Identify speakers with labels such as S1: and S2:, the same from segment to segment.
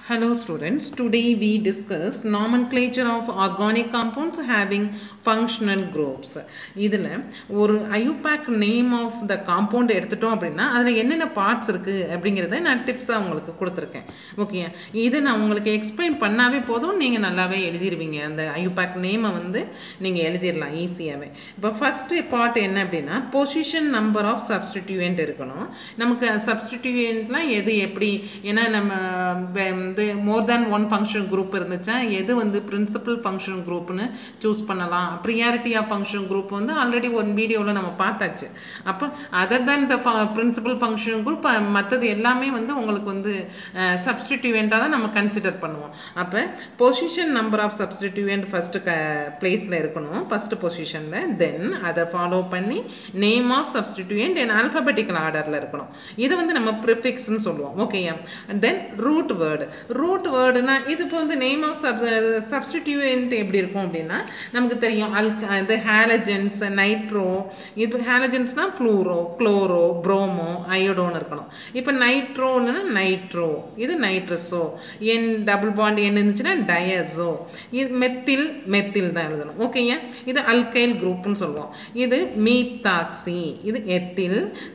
S1: Hello students, today we discuss nomenclature of organic compounds having functional groups. இதில் ஒரு IUPAC name of the compound எடுத்துட்டோம் அப்படின்னா அதில் என்னென்ன பார்ட்ஸ் இருக்குது அப்படிங்கிறத நான் டிப்ஸாக உங்களுக்கு கொடுத்துருக்கேன் ஓகே இது நான் உங்களுக்கு எக்ஸ்பிளைன் பண்ணாவே போதும் நீங்கள் நல்லாவே எழுதிடுவீங்க அந்த IUPAC நேமை வந்து நீங்கள் எழுதிடலாம் ஈஸியாகவே இப்போ ஃபஸ்ட்டு பார்ட் என்ன அப்படின்னா பொசிஷன் நம்பர் ஆஃப் சப்ஸ்டிடியூயன்ட் இருக்கணும் நமக்கு சப்ஸ்டிடியூயன்ட்லாம் எது எப்படி ஏன்னா நம்ம வெ- வந்து more than one function group இருந்துச்சா எது வந்து பிரின்சிபல் ஃபங்க்ஷன் குரூப்னு சூஸ் பண்ணலாம் ப்ரியாரிட்டி ஆஃப் ஃபங்க்ஷன் குரூப் வந்து ஆல்ரெடி ஒரு வீடியோவில் நம்ம பார்த்தாச்சு அப்போ other than the principal function group மற்றது எல்லாமே வந்து உங்களுக்கு வந்து சப்ஸ்டிடியூவெண்ட்டாக தான் நம்ம கன்சிடர் பண்ணுவோம் அப்போ position number of substituent first க பிளேஸில் இருக்கணும் ஃபஸ்ட்டு பொசிஷனில் தென் அதை ஃபாலோ பண்ணி name of substituent and alphabetical ஆர்டரில் இருக்கணும் இது வந்து நம்ம ப்ரிஃபிக்ஸ்னு சொல்லுவோம் ஓகேயா தென் ரூட் வேர்டு ரூட் வேர்டுனா இது இப்போ வந்து நேம் ஆஃப் சப் சப்ஸ்டிடியூயன்ட் எப்படி இருக்கும் அப்படின்னா நமக்கு தெரியும் அல் இது ஹேலஜன்ஸ் நைட்ரோ இது ஹேலஜன்ஸ்னா ஃப்ளூரோ குளோரோ ப்ரோமோ அயோடோன்னு இருக்கணும் இப்போ நைட்ரோன்னா நைட்ரோ இது nitroso N double bond N இருந்துச்சுன்னா டயஸோ இது மெத்தில் மெத்தில் தான் எழுதணும் ஓகேயா இது அல்கைல் குரூப்னு சொல்லுவோம் இது மீத்தாக்சி இது எத்தில்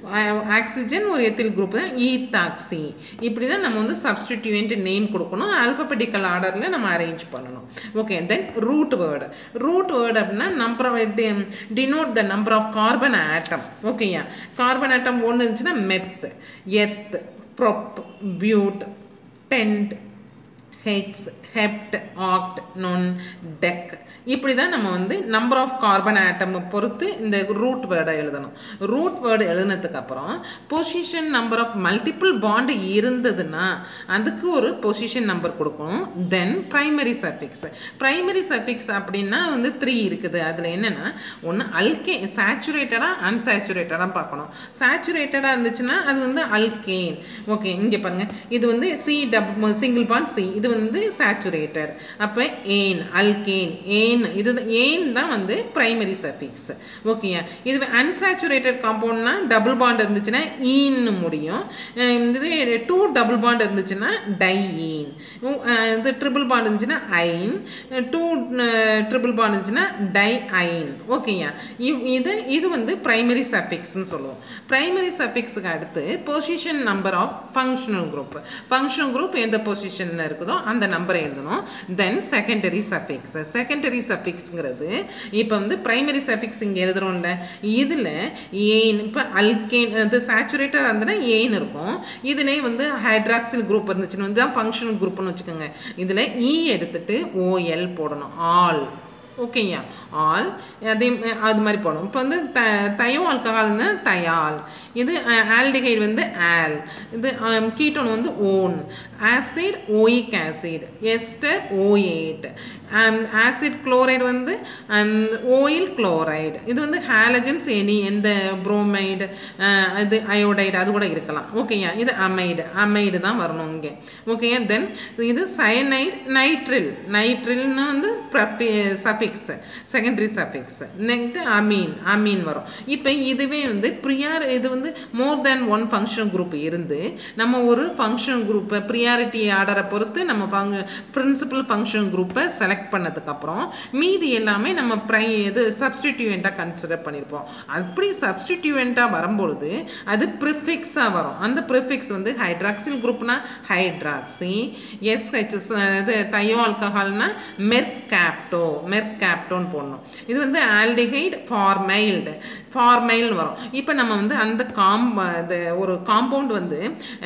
S1: ஆக்சிஜன் ஒரு எத்தில் குரூப் தான் ஈத்தாக்சி இப்படி தான் நம்ம வந்து சப்ஸ்டிடியூயன்ட் நேம் கொடுக்கணும் ஆல்பபெட்டிக்கல் ஆர்டரில் நம்ம அரேஞ்ச் பண்ணணும் okay then root word root word அப்படின்னா number of denote the number of carbon atom ஓகேயா கார்பன் ஆட்டம் ஒன்று இருந்துச்சுன்னா meth eth prop but pent hex hept oct non dec இப்படி தான் நம்ம வந்து நம்பர் ஆஃப் கார்பன் ஆட்டம் பொறுத்து இந்த ரூட் வேர்டை எழுதணும் ரூட் வேர்டு எழுதுனதுக்கு அப்புறம் position number of multiple bond இருந்ததுன்னா அதுக்கு ஒரு பொசிஷன் நம்பர் கொடுக்கணும் then primary suffix primary suffix அப்படின்னா வந்து த்ரீ இருக்குது அதில் என்னென்னா ஒன்று அல்கே சேச்சுரேட்டடாக அன்சேச்சுரேட்டடாக பார்க்கணும் சேச்சுரேட்டடாக இருந்துச்சுன்னா அது வந்து அல்கேன் ஓகே இங்கே பாருங்க இது வந்து சி டப் சிங்கிள் பாண்ட் சி இது வந்து சேச்சுரேட்டட் அப்போ ஏன் அல்கேன் ஏன் இது ஏன் தான் வந்து பிரைமரி சஃபிக்ஸ் ஓகேயா இது அன்சாச்சுரேட்டட் காம்பவுண்ட்னா டபுள் பாண்ட் இருந்துச்சுன்னா ஈன்னு முடியும் அஹ் இது டூ டபுள் பாண்ட் இருந்துச்சுன்னா டைஈன் இது ட்ரிபிள் பாண்ட் இருந்துச்சுன்னா ஐன் டூ ட்ரிபிள் பாண்ட் இருந்துச்சுன்னா டை ஐன் ஓகேயா இது இது வந்து பிரைமரி சஃபிக்ஸ்னு சொல்லுவோம் பிரைமரி சஃபிக்ஸுக்கு அடுத்து position number of functional group functional group எந்த பொசிஷனில் இருக்குதோ அந்த நம்பரை எழுதணும் தென் செகண்டரி சஃபிக்ஸ் செகண்டரி சஃபிக்ஸுங்கிறது இப்போ வந்து பிரைமரி சஃபிக்ஸ் இங்கே எழுதுறோம்ல இதில் ஏன் இப்போ அல்கேன் இது சேச்சுரேட்டட் இருந்ததுன்னா ஏன் இருக்கும் இதுலேயே வந்து ஹைட்ராக்சில் குரூப் இருந்துச்சுன்னு வந்து தான் ஃபங்க்ஷனல் குரூப்னு வச்சுக்கோங்க இதில் இ எடுத்துட்டு ஓஎல் போடணும் ஆல் ஓகேயா ஆல் அதே அது மாதிரி போடணும் இப்போ வந்து த தயோ ஆல்கஹால்னா தயால் இது ஆல்டிகைடு வந்து ஆல் இது கீட்டோன் வந்து one acid oic acid ester oate acid chloride வந்து ஓயில் குளோரைடு இது வந்து ஹாலஜன்ஸ் எனி எந்த புரோமைடு இது அயோடைடு அது கூட இருக்கலாம் ஓகேயா இது அமைடு அமைடு தான் வரணும் இங்கே ஓகேயா தென் இது சயனைடு நைட்ரில் நைட்ரில்னு வந்து சஃபிக்ஸ் secondary suffix next amine amine வரும் இப்போ இதுவே வந்து ப்ரியார் இது வந்து more than one function group இருந்து நம்ம ஒரு ஃபங்க்ஷன் குரூப்பை ப்ரியாரிட்டி ஆர்டரை பொறுத்து நம்ம ஃபங் பிரின்சிபல் ஃபங்க்ஷன் குரூப்பை செலக்ட் பண்ணதுக்கப்புறம் மீதி எல்லாமே நம்ம ப்ரை இது சப்ஸ்டிடியூவெண்ட்டாக கன்சிடர் பண்ணியிருப்போம் அப்படி சப்ஸ்டிடியூவெண்ட்டாக வரும்பொழுது அது ப்ரிஃபிக்ஸாக வரும் அந்த ப்ரிஃபிக்ஸ் வந்து ஹைட்ராக்சில் குரூப்னா ஹைட்ராக்சி எஸ்ஹெச் இது தையோ ஆல்கஹால்னா மெர்காப்டோ மெர்காப்டோன்னு போடணும் இது வந்து ஆல்டிஹைட் ஃபார்மைல்டு ஃபார்மைல்னு வரும் இப்போ நம்ம வந்து அந்த காம் இது ஒரு காம்பவுண்ட் வந்து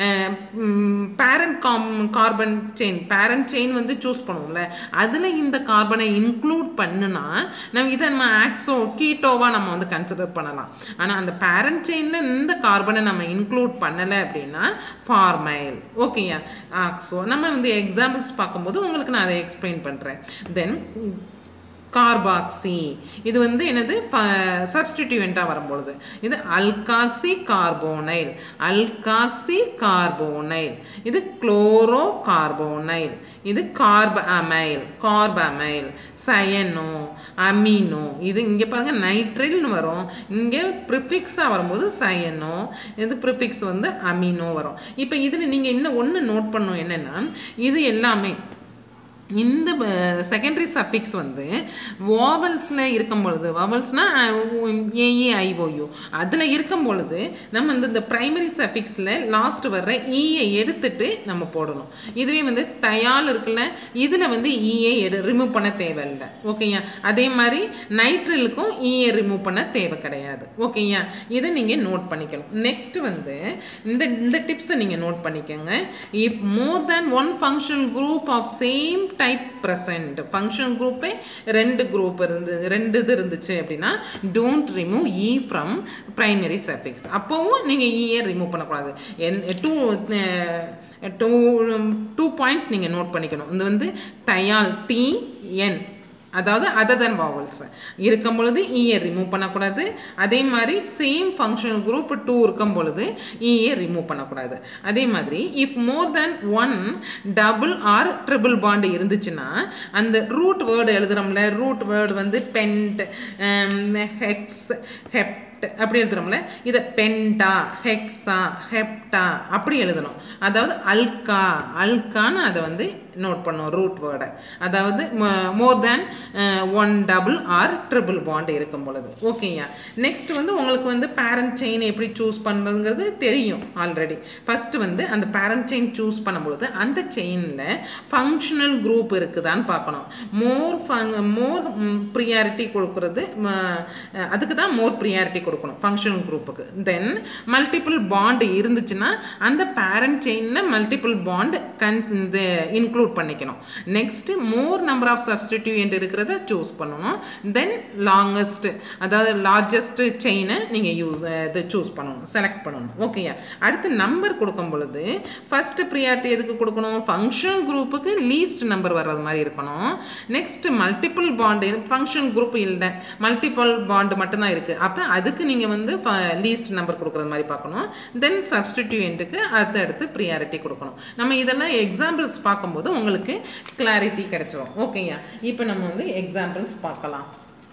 S1: பேரண்ட் காம் கார்பன் செயின் பேரண்ட் செயின் வந்து சூஸ் பண்ணுவோம்ல அதில் இந்த கார்பனை இன்க்ளூட் பண்ணுனா நம்ம இதை நம்ம ஆக்ஸோ கீட்டோவாக நம்ம வந்து கன்சிடர் பண்ணலாம் ஆனால் அந்த பேரண்ட் செயினில் இந்த கார்பனை நம்ம இன்க்ளூட் பண்ணலை அப்படின்னா ஃபார்மைல் ஓகேயா ஆக்ஸோ நம்ம வந்து எக்ஸாம்பிள்ஸ் பார்க்கும்போது உங்களுக்கு நான் அதை எக்ஸ்பிளைன் பண்ணுறேன் தென் கார்பாக்சி இது வந்து என்னது சப்ஸ்டிடியூவெண்ட்டாக வரும்பொழுது இது அல்காக்சி கார்போனைல் அல்காக்சி கார்போனைல் இது குளோரோ கார்போனைல் இது கார்ப அமைல் கார்ப அமைல் சயனோ அமினோ இது இங்கே பாருங்க நைட்ரில்னு வரும் இங்கே ப்ரிஃபிக்ஸாக வரும்போது சயனோ இது ப்ரிஃபிக்ஸ் வந்து அமினோ வரும் இப்போ இதில் நீங்கள் இன்னும் ஒன்று நோட் பண்ணணும் என்னென்னா இது எல்லாமே இந்த செகண்டரி சஃபிக்ஸ் வந்து வாவல்ஸில் இருக்கும் பொழுது வாவல்ஸ்னால் ஏஇ ஐஓயு அதில் இருக்கும் பொழுது நம்ம வந்து இந்த ப்ரைமரி சஃபிக்ஸில் லாஸ்ட் வர்ற ஈயை எடுத்துட்டு நம்ம போடணும் இதுவே வந்து தயால் இருக்குல்ல இதில் வந்து ஈயை எடு ரிமூவ் பண்ண தேவையில்லை ஓகேயா அதே மாதிரி நைட்ரிலுக்கும் ஈயை ரிமூவ் பண்ண தேவை கிடையாது ஓகேயா இதை நீங்கள் நோட் பண்ணிக்கணும் நெக்ஸ்ட் வந்து இந்த இந்த டிப்ஸை நீங்கள் நோட் பண்ணிக்கோங்க if more than one functional group of same type present function குரூப்பே ரெண்டு குரூப் இருந்து ரெண்டு இது இருந்துச்சு அப்படின்னா don't remove e from primary suffix அப்போவும் நீங்கள் இஏ ரிமூவ் பண்ணக்கூடாது என் டூ டூ டூ பாயிண்ட்ஸ் நீங்கள் நோட் பண்ணிக்கணும் இது வந்து தயால் டி என் அதாவது அதர் தன் வாவல்ஸ் இருக்கும் பொழுது இஏ ரிமூவ் பண்ணக்கூடாது அதே மாதிரி சேம் ஃபங்க்ஷனல் குரூப் டூ இருக்கும் பொழுது இஏ ரிமூவ் பண்ணக்கூடாது அதே மாதிரி if more than one double or triple bond இருந்துச்சுன்னா அந்த ரூட் வேர்டு எழுதுகிறோம்ல ரூட் வேர்டு வந்து பென்ட் ஹெக்ஸ் ஹெப் அப்படி எழுதுறோம்ல இதை பென்டா ஹெக்ஸா ஹெப்டா அப்படி எழுதணும் அதாவது அல்கா அல்கான்னு அதை வந்து நோட் பண்ணோம் ரூட் வேர்டை அதாவது more than one double or triple bond இருக்கும் பொழுது ஓகேயா நெக்ஸ்ட் வந்து உங்களுக்கு வந்து பேரண்ட் செயின் எப்படி சூஸ் பண்ணுறதுங்கிறது தெரியும் ஆல்ரெடி ஃபஸ்ட்டு வந்து அந்த பேரண்ட் செயின் சூஸ் பண்ணும்பொழுது அந்த செயினில் ஃபங்க்ஷனல் குரூப் இருக்குதான்னு பார்க்கணும் மோர் ஃபங் மோர் ப்ரியாரிட்டி கொடுக்குறது அதுக்கு தான் மோர் ப்ரியாரிட்டி கொடுக்கணும் ஃபங்க்ஷனல் குரூப்புக்கு தென் மல்டிபிள் பாண்ட் இருந்துச்சுன்னா அந்த பேரண்ட் செயினில் மல்டிபிள் பாண்ட் கன்ஸ் இந்த இன்க்ளூட் பண்ணிக்கணும் next more number of substituent இருக்கிறத சூஸ் பண்ணணும் தென் லாங்கஸ்ட் அதாவது லார்ஜஸ்ட் செயினை நீங்கள் யூஸ் இது சூஸ் பண்ணணும் செலக்ட் பண்ணணும் ஓகேயா அடுத்து நம்பர் கொடுக்கும் பொழுது ஃபஸ்ட்டு ப்ரியாரிட்டி எதுக்கு கொடுக்கணும் ஃபங்க்ஷன் குரூப்புக்கு லீஸ்ட் நம்பர் வர்றது மாதிரி இருக்கணும் next multiple bond function group இல்லை மல்டிபிள் பாண்டு மட்டும்தான் இருக்குது அப்போ அதுக்கு நீங்கள் வந்து லீஸ்ட் நம்பர் கொடுக்குறது மாதிரி பார்க்கணும் தென் சப்ஸ்டிடியூயண்ட்டுக்கு அடுத்து ப்ரியாரிட்டி கொடுக்கணும் நம்ம இதெல்லாம் எக்ஸாம்பிள்ஸ் பார்க்கும்போது உங்களுக்கு கிளாரிட்டி கிடைச்சிரும் ஓகேயா இப்போ நம்ம வந்து எக்ஸாம்பிள்ஸ் பார்க்கலாம்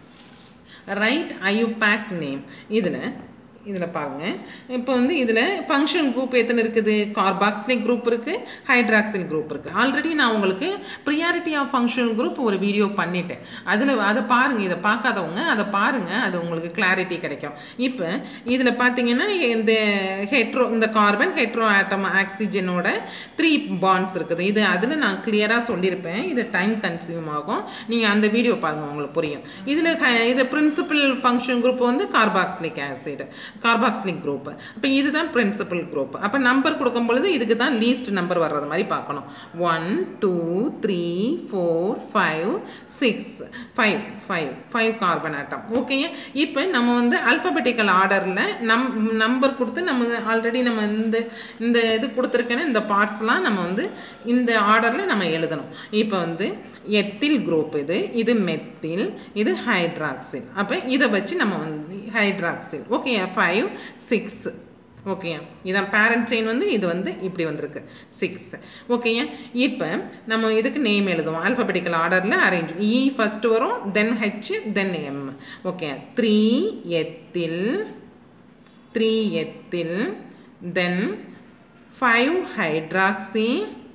S1: ரைட் ஐயூபேக் நேம் இதில் இதில் பாருங்கள் இப்போ வந்து இதில் ஃபங்க்ஷன் குரூப் எத்தனை இருக்குது கார்பாக்சிலிக் குரூப் இருக்குது ஹைட்ராக்சில் குரூப் இருக்குது ஆல்ரெடி நான் உங்களுக்கு ப்ரியாரிட்டி ஆஃப் ஃபங்க்ஷன் குரூப் ஒரு வீடியோ பண்ணிட்டேன் அதில் அதை பாருங்கள் இதை பார்க்காதவங்க அதை பாருங்கள் அது உங்களுக்கு கிளாரிட்டி கிடைக்கும் இப்போ இதில் பார்த்தீங்கன்னா இந்த ஹெட்ரோ இந்த கார்பன் ஹெட்ரோ ஆட்டம் ஆக்சிஜனோட த்ரீ பாண்ட்ஸ் இருக்குது இது அதில் நான் கிளியராக சொல்லியிருப்பேன் இது டைம் கன்சியூம் ஆகும் நீங்கள் அந்த வீடியோ பாருங்கள் உங்களுக்கு புரியும் இதில் இது பிரின்சிபல் ஃபங்க்ஷன் குரூப் வந்து கார்பாக்சிலிக் ஆசிட் கார்பாக்சிலிக் குரூப் அப்போ இதுதான் பிரின்சிபல் குரூப் அப்போ நம்பர் கொடுக்கும் பொழுது இதுக்கு தான் லீஸ்ட் நம்பர் வர்றது மாதிரி பார்க்கணும் one two three four five six five five five carbon atom ஓகேங்க இப்போ நம்ம வந்து அல்ஃபபெட்டிக்கல் ஆர்டரில் நம் நம்பர் கொடுத்து நம்ம ஆல்ரெடி நம்ம இந்த இந்த இது கொடுத்துருக்கேன்னா இந்த பார்ட்ஸ்லாம் நம்ம வந்து இந்த ஆர்டரில் நம்ம எழுதணும் இப்போ வந்து எத்தில் குரூப் இது இது மெத்தில் இது ஹைட்ராக்சில் அப்போ இதை வச்சு நம்ம வந்து ஹைட்ராக்சில் ஓகே ஃபைவ் சிக்ஸ் ஓகேயா இதான் பேரண்ட் செயின் வந்து இது வந்து இப்படி வந்திருக்கு சிக்ஸ் ஓகேயா இப்போ நம்ம இதுக்கு நேம் எழுதுவோம் ஆல்ஃபபெட்டிக்கல் ஆர்டரில் அரேஞ்ச் இ ஃபஸ்ட்டு வரும் then H then M okay three ethyl three ethyl then five hydroxy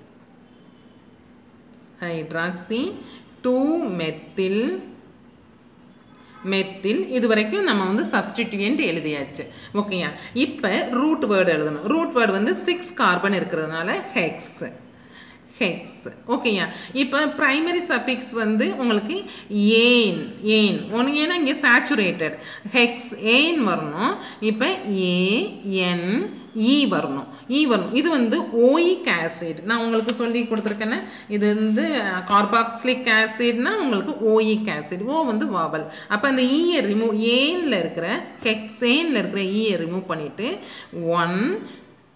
S1: hydroxy two methyl methyl இது வரைக்கும் நம்ம வந்து சப்ஸ்டிடியூயன்ட் எழுதியாச்சு ஓகேயா இப்போ ரூட் வேர்டு எழுதணும் ரூட் வேர்டு வந்து சிக்ஸ் கார்பன் இருக்கிறதுனால ஹெக்ஸ் ஹெக்ஸ் ஓகேயா இப்போ ப்ரைமரி சஃபிக்ஸ் வந்து உங்களுக்கு ஏன் ஏன் ஒன்று ஏன்னா இங்கே சேச்சுரேட்டட் ஹெக்ஸ் ஏன் வரணும் இப்போ ஏஎன் இ வரணும் இ வரணும் இது வந்து ஓயிக் ஆசிட் நான் உங்களுக்கு சொல்லி கொடுத்துருக்கேன்னா இது வந்து கார்பாக்சிலிக் ஆசிட்னா உங்களுக்கு ஓயிக் ஆசிட் ஓ வந்து வாவல் அப்போ அந்த ஈயை ரிமூவ் ஏனில் இருக்கிற ஹெக்ஸேனில் இருக்கிற ஈயை ரிமூவ் பண்ணிவிட்டு ஒன்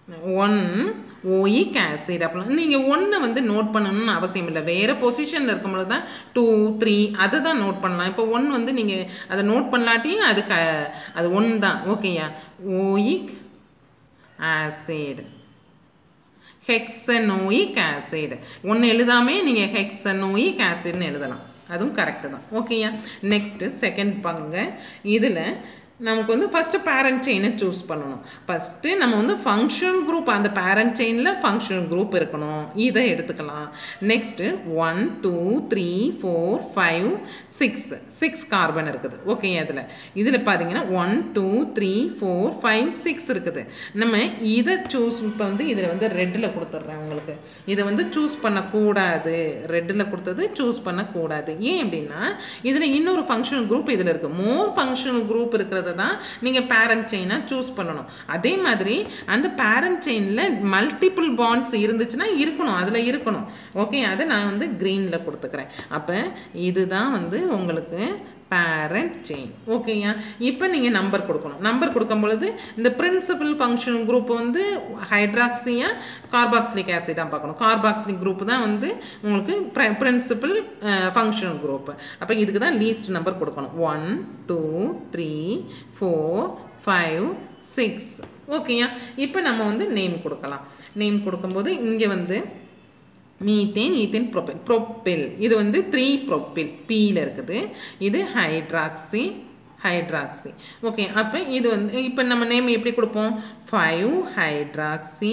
S1: ஒன் ஓயிக் ஆசிட் அப்படிலாம் நீங்கள் ஒன்றை வந்து நோட் பண்ணணும்னு அவசியம் இல்லை வேறு பொசிஷனில் இருக்கும்போது தான் டூ த்ரீ அதை தான் நோட் பண்ணலாம் இப்போ ஒன் வந்து நீங்கள் அதை நோட் பண்ணலாட்டியும் அது க அது ஒன் தான் ஓகேயா ஓயிக் ஆசிட் ஹெக்ஸனோயிக் ஆசிட் ஒன்று எழுதாமே நீங்கள் ஹெக்ஸனோயிக் ஆசிட்னு எழுதலாம் அதுவும் கரெக்டு தான் ஓகேயா நெக்ஸ்ட்டு செகண்ட் பங்கு இதில் நமக்கு வந்து ஃபஸ்ட்டு பேரண்ட் செயினை சூஸ் பண்ணணும் ஃபஸ்ட்டு நம்ம வந்து ஃபங்க்ஷனல் குரூப் அந்த பேரண்ட் செயினில் ஃபங்க்ஷனல் குரூப் இருக்கணும் இதை எடுத்துக்கலாம் next one two three four five six six carbon இருக்குது ஓகே அதில் இதில் பார்த்தீங்கன்னா one two three four five six இருக்குது நம்ம இதை சூஸ் இப்போ வந்து இதில் வந்து ரெட்டில் கொடுத்துட்றேன் உங்களுக்கு இதை வந்து சூஸ் பண்ணக்கூடாது ரெட்டில் கொடுத்தது சூஸ் பண்ணக்கூடாது ஏன் அப்படின்னா இதில் இன்னொரு ஃபங்க்ஷனல் குரூப் இதில் இருக்குது மோர் ஃபங்க்ஷனல் குரூப் இருக்கிறத தான் நீங்கள் பேரண்ட் செயினாக சூஸ் பண்ணணும் அதே மாதிரி அந்த பேரண்ட் செயினில் மல்டிபிள் பாண்ட்ஸ் இருந்துச்சுன்னா இருக்கணும் அதில் இருக்கணும் ஓகே அதை நான் வந்து க்ரீனில் கொடுத்துக்கிறேன் அப்போ இதுதான் வந்து உங்களுக்கு பேரண்ட் செயின் ஓகேயா இப்போ நீங்கள் நம்பர் கொடுக்கணும் நம்பர் கொடுக்கும் பொழுது இந்த பிரின்சிபல் ஃபங்க்ஷன் குரூப் வந்து ஹைட்ராக்சியா கார்பாக்சிலிக் ஆசிடாக பார்க்கணும் கார்பாக்சிலிக் குரூப் தான் வந்து உங்களுக்கு பிரின்சிபல் ஃபங்க்ஷனல் குரூப் அப்போ இதுக்கு தான் லீஸ்ட் நம்பர் கொடுக்கணும் one two three four five six ஓகேயா இப்போ நம்ம வந்து நேம் கொடுக்கலாம் நேம் கொடுக்கும்போது இங்கே வந்து மீத்தேன் ஈத்தேன் ப்ரோபில் ப்ரோப்பில் இது வந்து த்ரீ ப்ரோப்பில் பியில் இருக்குது இது ஹைட்ராக்சி ஹைட்ராக்சி ஓகே அப்போ இது வந்து இப்போ நம்ம நேம் எப்படி கொடுப்போம் five hydroxy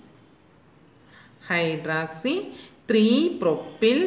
S1: hydroxy three propyl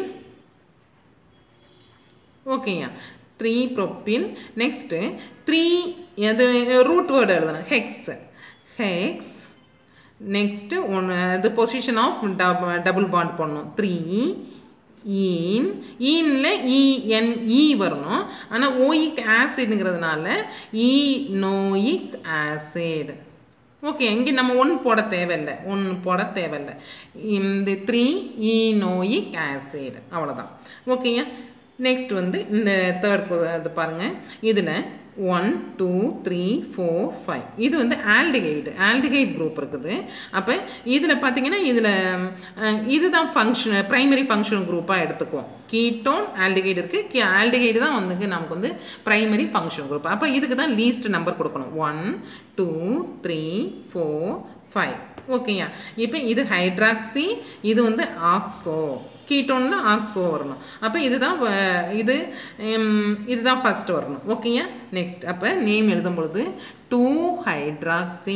S1: ஓகேயா த்ரீ ப்ரோப்பில் நெக்ஸ்ட்டு த்ரீ எது ரூட் வேர்டு எழுதணும் ஹெக்ஸ் ஹெக்ஸ் நெக்ஸ்ட்டு ஒன்று இது position of dub double bond பண்ணணும் த்ரீ ஈன் ஈனில் இஎன்இ வரணும் ஆனால் ஓயிக் ஆசிடுங்கிறதுனால இ நோயிக் ஆசிட் ஓகே இங்கே நம்ம ஒன்று போட தேவையில்லை ஒன்று போட தேவையில்லை இந்த த்ரீ ஈனோயிக் ஆசிட் அவ்வளோதான் ஓகேயா நெக்ஸ்ட் வந்து இந்த தேர்ட் இது பாருங்கள் இதில் one two three four five இது வந்து ஆல்டிகைடு ஆல்டிகைட் குரூப் இருக்குது அப்போ இதில் பார்த்தீங்கன்னா இதில் இதுதான் ஃபங்க்ஷன் ப்ரைமரி ஃபங்க்ஷன் குரூப்பாக எடுத்துக்குவோம் கீட்டோன் ஆல்டிகைடு இருக்குது கீ ஆல்டிகைடு தான் வந்து நமக்கு வந்து ப்ரைமரி ஃபங்க்ஷன் குரூப் அப்போ இதுக்கு தான் லீஸ்ட் நம்பர் கொடுக்கணும் one two three four five ஓகேயா இப்போ இது ஹைட்ராக்சி இது வந்து ஆக்ஸோ கீட்டோன்னா ஆக்ஸோ வரணும் அப்போ இதுதான் இது இதுதான் ஃபஸ்ட் வரணும் ஓகேயா நெக்ஸ்ட் அப்போ நேம் எழுதும் பொழுது two hydroxy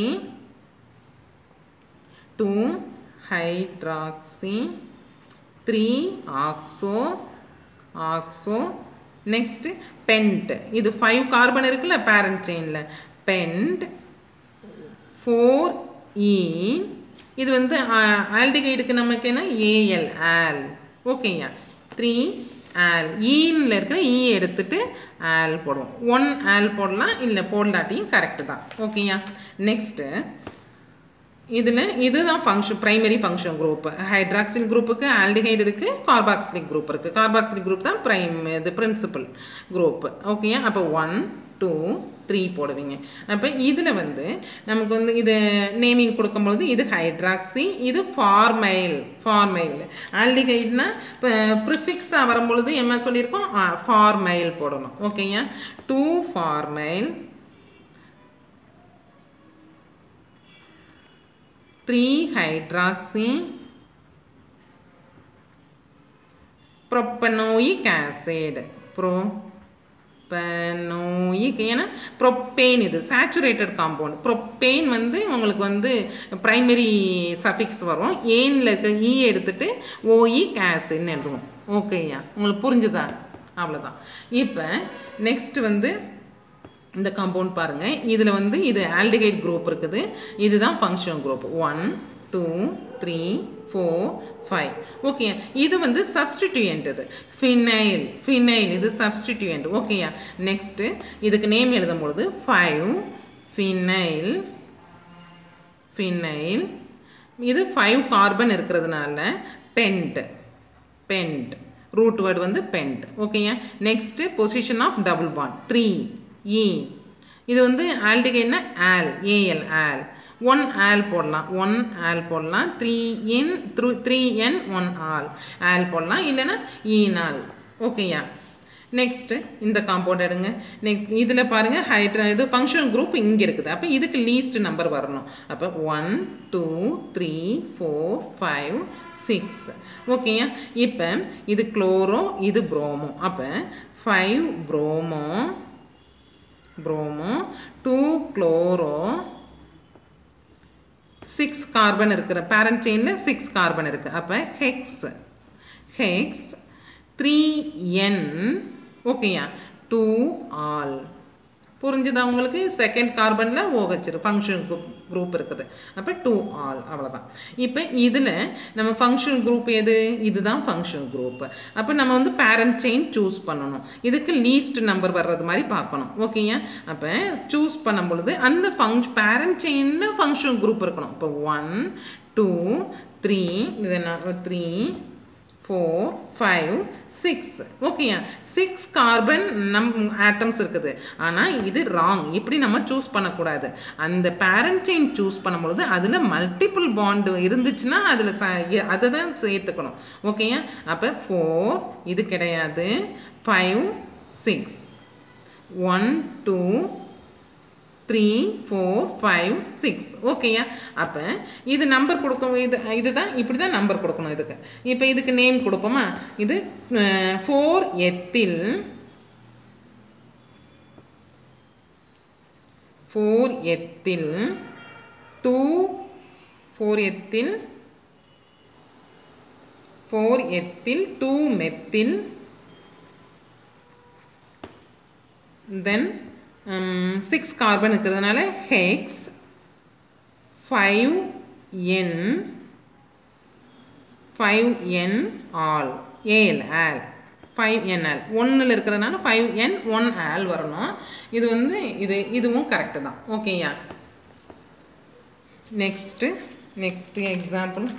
S1: two hydroxy three oxo oxo next pent இது ஃபைவ் கார்பன் இருக்குல்ல பேரண்ட் செயினில் பென்ட் ஃபோர் ஈன் இது வந்து ஆல்டிகைடுக்கு நமக்கு என்ன ஏஎல் ஆல் ஓகேயா த்ரீ ஆல் ஈனில் இருக்கிற ஈ எடுத்துட்டு ஆல் போடுவோம் ஒன் ஆல் போடலாம் இல்லை போடலாட்டியும் கரெக்டு தான் ஓகேயா நெக்ஸ்ட்டு இதில் இதுதான் function primary function group hydroxyl குரூப்புக்கு ஆல்டிஹைடு இருக்குது கார்பாக்சிலிக் குரூப் இருக்குது கார்பாக்சிலிக் குரூப் தான் ப்ரைம் இது பிரின்சிபல் குரூப் ஓகேயா அப்போ ஒன் டூ த்ரீ போடுவீங்க அப்போ இதில் வந்து நமக்கு வந்து இது நேமிங் கொடுக்கும்பொழுது இது ஹைட்ராக்சி இது ஃபார்மைல் ஃபார்மைல் ஆல்டிகைட்னா இப்போ ப்ரிஃபிக்ஸாக வரும்பொழுது என்ன சொல்லியிருக்கோம் ஃபார்மைல் போடணும் ஓகேயா two formyl three hydroxy propanoic acid propanoic ஏன்னா ப்ரொப்பேன் இது சேச்சுரேட்டட் காம்பவுண்ட் ப்ரொப்பேன் வந்து உங்களுக்கு வந்து ப்ரைமரி சஃபிக்ஸ் வரும் ஏனில் இருக்க ஈ எடுத்துட்டு ஓயிக் ஆசிட்னு எழுதுவோம் ஓகேயா உங்களுக்கு புரிஞ்சுதா அவ்வளோதான் இப்போ நெக்ஸ்ட் வந்து இந்த காம்பவுண்ட் பாருங்கள் இதில் வந்து இது ஆல்டிகைட் குரூப் இருக்குது இதுதான் function group one two three four five okay இது வந்து சப்ஸ்டிடியூயன்ட் இது ஃபினைல் ஃபினைல் இது சப்ஸ்டிடியூயன்ட் ஓகேயா நெக்ஸ்ட்டு இதுக்கு நேம் எழுதும் பொழுது ஃபைவ் ஃபினைல் ஃபினைல் இது ஃபைவ் கார்பன் இருக்கிறதுனால பென்ட் பென்ட் ரூட் வேர்டு வந்து பென்ட் ஓகேயா next position of double bond three e இது வந்து ஆல்டிகைட்னா al A L al one al போடலாம் ஒன் ஆல் போடலாம் three in through three en one al al போடலாம் இல்லைன்னா ஈனால் ஓகேயா நெக்ஸ்ட்டு இந்த காம்பவுண்ட் எடுங்க நெக்ஸ்ட் இதில் பாருங்கள் ஹைட்ரா இது ஃபங்க்ஷன் குரூப் இங்கே இருக்குது அப்போ இதுக்கு லீஸ்ட் நம்பர் வரணும் அப்போ one two three four five six ஓகேயா இப்போ இது குளோரோ இது ப்ரோமோ அப்போ five bromo bromo two chloro six carbon இருக்கிற பேரண்ட் செயினில் சிக்ஸ் கார்பன் இருக்குது அப்போ ஹெக்ஸ் ஹெக்ஸ் த்ரீ என் ஓகேயா டூ ஆல் புரிஞ்சுதா உங்களுக்கு செகண்ட் கார்பனில் ஓஹெச்சிரு ஃபங்க்ஷன் குரூப் குரூப் இருக்குது அப்போ டூ ஆல் அவ்வளோதான் இப்போ இதில் நம்ம ஃபங்க்ஷன் குரூப் எது இதுதான் ஃபங்க்ஷன் குரூப் அப்போ நம்ம வந்து பேரண்ட் செயின் சூஸ் பண்ணணும் இதுக்கு லீஸ்ட் நம்பர் வர்றது மாதிரி பார்க்கணும் ஓகேயா அப்போ சூஸ் பண்ணும் பொழுது அந்த ஃபங்க்ஷ் பேரண்ட் செயினில் ஃபங்க்ஷன் குரூப் இருக்கணும் இப்போ ஒன் டூ த்ரீ இது என்ன த்ரீ ஃபோர் ஃபைவ் சிக்ஸ் ஓகேயா சிக்ஸ் கார்பன் நம் ஆட்டம்ஸ் இருக்குது ஆனால் இது ராங் இப்படி நம்ம சூஸ் பண்ணக்கூடாது அந்த பேரண்ட் செயின் சூஸ் பண்ணும்பொழுது அதில் மல்டிபிள் பாண்டு இருந்துச்சுன்னா அதில் ச அதை தான் சேர்த்துக்கணும் ஓகேயா அப்போ ஃபோர் இது கிடையாது five six one two three four five six ஓகேயா அப்போ இது நம்பர் கொடுக்கும் இது இதுதான் இப்படி தான் நம்பர் கொடுக்கணும் இதுக்கு இப்போ இதுக்கு நேம் கொடுப்போமா இது four ethyl four ethyl two four ethyl four ethyl two methyl then six carbon இருக்கிறதுனால hex five en five en al al al five en al ஒன்றில் இருக்கிறதுனால ஃபைவ் என் ஒன் ஆல் வரணும் இது வந்து இது இதுவும் கரெக்டு தான் ஓகேயா நெக்ஸ்ட்டு நெக்ஸ்ட்டு எக்ஸாம்பிள்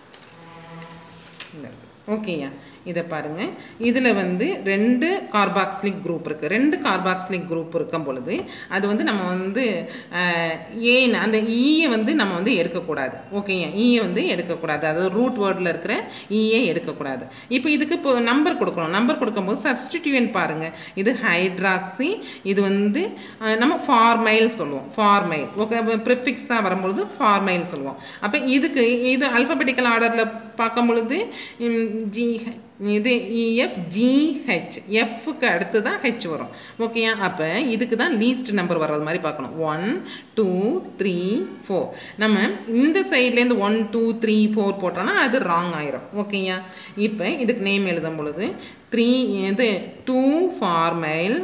S1: ஓகேயா இதை பாருங்கள் இதில் வந்து ரெண்டு கார்பாக்சிலிக் குரூப் இருக்குது ரெண்டு கார்பாக்சிலிக் குரூப் இருக்கும் பொழுது அது வந்து நம்ம வந்து ஏன்னு அந்த ஈயை வந்து நம்ம வந்து எடுக்கக்கூடாது ஓகேயா ஈயை வந்து எடுக்கக்கூடாது அது ரூட் வேர்டில் இருக்கிற ஈயை எடுக்கக்கூடாது இப்போ இதுக்கு இப்போ நம்பர் கொடுக்கணும் நம்பர் கொடுக்கும்போது சப்ஸ்டிடியூன் பாருங்கள் இது ஹைட்ராக்சி இது வந்து நம்ம ஃபார்மைல் சொல்லுவோம் ஃபார்மைல் ஓகே ப்ரிஃபிக்ஸாக வரும்பொழுது ஃபார்மைல் சொல்லுவோம் அப்போ இதுக்கு இது அல்ஃபபெட்டிக்கல் ஆர்டரில் பார்க்கும் பொழுது ஜி இது இஎஃப் ஜிஹெச் எஃப்க்கு அடுத்து தான் ஹெச் வரும் ஓகேயா அப்போ இதுக்கு தான் லீஸ்ட் நம்பர் வர்றது மாதிரி பார்க்கணும் ஒன் டூ த்ரீ ஃபோர் நம்ம இந்த சைட்லேருந்து ஒன் டூ த்ரீ ஃபோர் போட்டோன்னா அது ராங் ஆயிரும் ஓகேயா இப்போ இதுக்கு நேம் எழுதும் பொழுது த்ரீ இது two formyl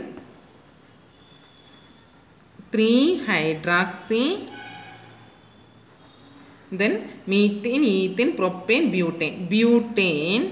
S1: three hydroxy then methane ethane propane butane butane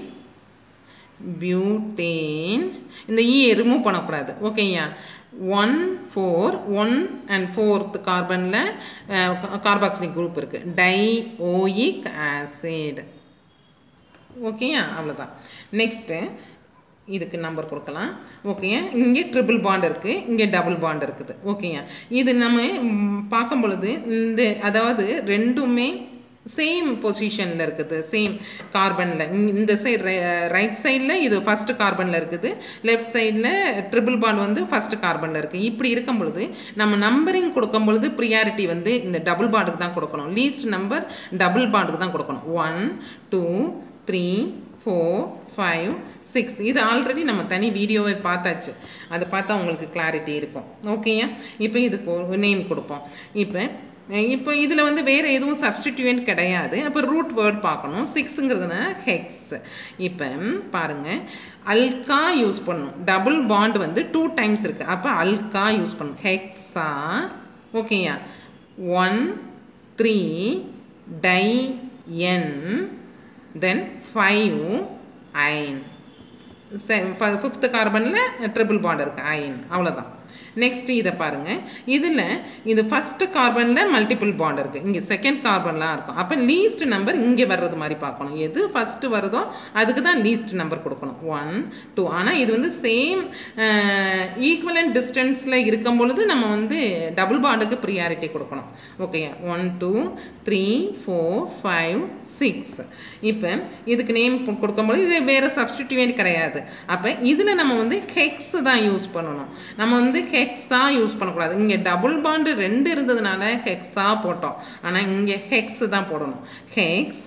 S1: butane இந்த ஈ ரிமூவ் பண்ணக்கூடாது ஓகேயா one four one and fourth கார்பனில் கார்பாக்சிலிக் குரூப் இருக்குது டை ஓயிக் ஆசிட் ஓகேயா அவ்வளோதான் நெக்ஸ்ட்டு இதுக்கு நம்பர் கொடுக்கலாம் ஓகேயா இங்கே ட்ரிபிள் பாண்ட் இருக்குது இங்கே டபுள் பாண்ட் இருக்குது ஓகேயா இது நம்ம பார்க்கும் பொழுது இந்த அதாவது ரெண்டுமே சேம் பொசிஷனில் இருக்குது சேம் கார்பனில் இந்த சைடு ரைட் சைடில் இது ஃபஸ்ட்டு கார்பனில் இருக்குது லெஃப்ட் சைடில் ட்ரிபிள் பாண்ட் வந்து ஃபஸ்ட்டு கார்பனில் இருக்குது இப்படி இருக்கும் பொழுது நம்ம நம்பரிங் கொடுக்கும் பொழுது ப்ரியாரிட்டி வந்து இந்த டபுள் பாண்டுக்கு தான் கொடுக்கணும் லீஸ்ட் நம்பர் டபுள் பாண்டுக்கு தான் கொடுக்கணும் one two three four five six இது ஆல்ரெடி நம்ம தனி வீடியோவை பார்த்தாச்சு அதை பார்த்தா உங்களுக்கு கிளாரிட்டி இருக்கும் ஓகேயா இப்போ இதுக்கு நேம் கொடுப்போம் இப்போ இப்போ இதில் வந்து வேறு எதுவும் சப்ஸ்டிடியூண்ட் கிடையாது அப்போ ரூட் வேர்ட் பார்க்கணும் சிக்ஸுங்கிறதுனா ஹெக்ஸ் இப்போ பாருங்கள் அல்கா யூஸ் பண்ணணும் டபுள் பாண்ட் வந்து டூ டைம்ஸ் இருக்குது அப்போ அல்கா யூஸ் பண்ணணும் ஹெக்ஸா ஓகேயா one three di en then five yne fifth கார்பனில் ட்ரிபிள் பாண்ட் இருக்குது ஐன் அவ்வளோதான் நெக்ஸ்ட் இதை பாருங்கள் இதில் இது ஃபஸ்ட்டு கார்பனில் மல்டிபிள் பாண்ட் இருக்குது இங்கே செகண்ட் கார்பன்லாம் இருக்கும் அப்போ லீஸ்ட் நம்பர் இங்கே வர்றது மாதிரி பார்க்கணும் எது ஃபஸ்ட்டு வருதோ அதுக்கு தான் லீஸ்ட் நம்பர் கொடுக்கணும் ஒன் டூ ஆனால் இது வந்து சேம் ஈக்குவலண்ட் டிஸ்டன்ஸில் இருக்கும் பொழுது நம்ம வந்து டபுள் பாண்டுக்கு ப்ரியாரிட்டி கொடுக்கணும் okay one two three four five six இப்போ இதுக்கு நேம் கொடுக்கும்போது இது வேறு சப்ஸ்டிடியூட் கிடையாது அப்போ இதில் நம்ம வந்து ஹெக்ஸ் தான் யூஸ் பண்ணணும் நம்ம வந்து ஹெக்ஸாக யூஸ் பண்ணக்கூடாது இங்கே டபுள் பாண்டு ரெண்டு இருந்ததுனால ஹெக்ஸாக போட்டோம் ஆனால் இங்கே ஹெக்ஸ் தான் போடணும் ஹெக்ஸ்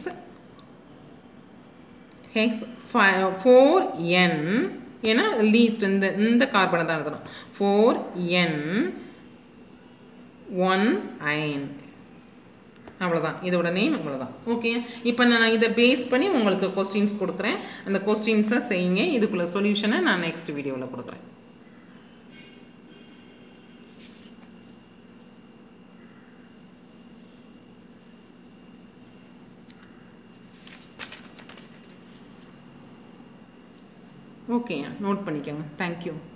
S1: ஹெக்ஸ் ஃபோர் என் ஏன்னா லீஸ்ட் இந்த இந்த கார்பனை தான் எழுதணும் ஃபோர் என் ஒன் ஐன் அவ்வளோதான் இதோட நேம் அவ்வளோதான் ஓகே இப்போ நான் இதை பேஸ் பண்ணி உங்களுக்கு கொஸ்டின்ஸ் கொடுக்குறேன் அந்த கொஸ்டின்ஸை செய்யுங்க இதுக்குள்ள சொல்யூஷனை நான் நெக்ஸ்ட் வீடியோவில் கொடுக்குறேன் ஓகே நோட் பண்ணிக்கோங்க தேங்க்யூ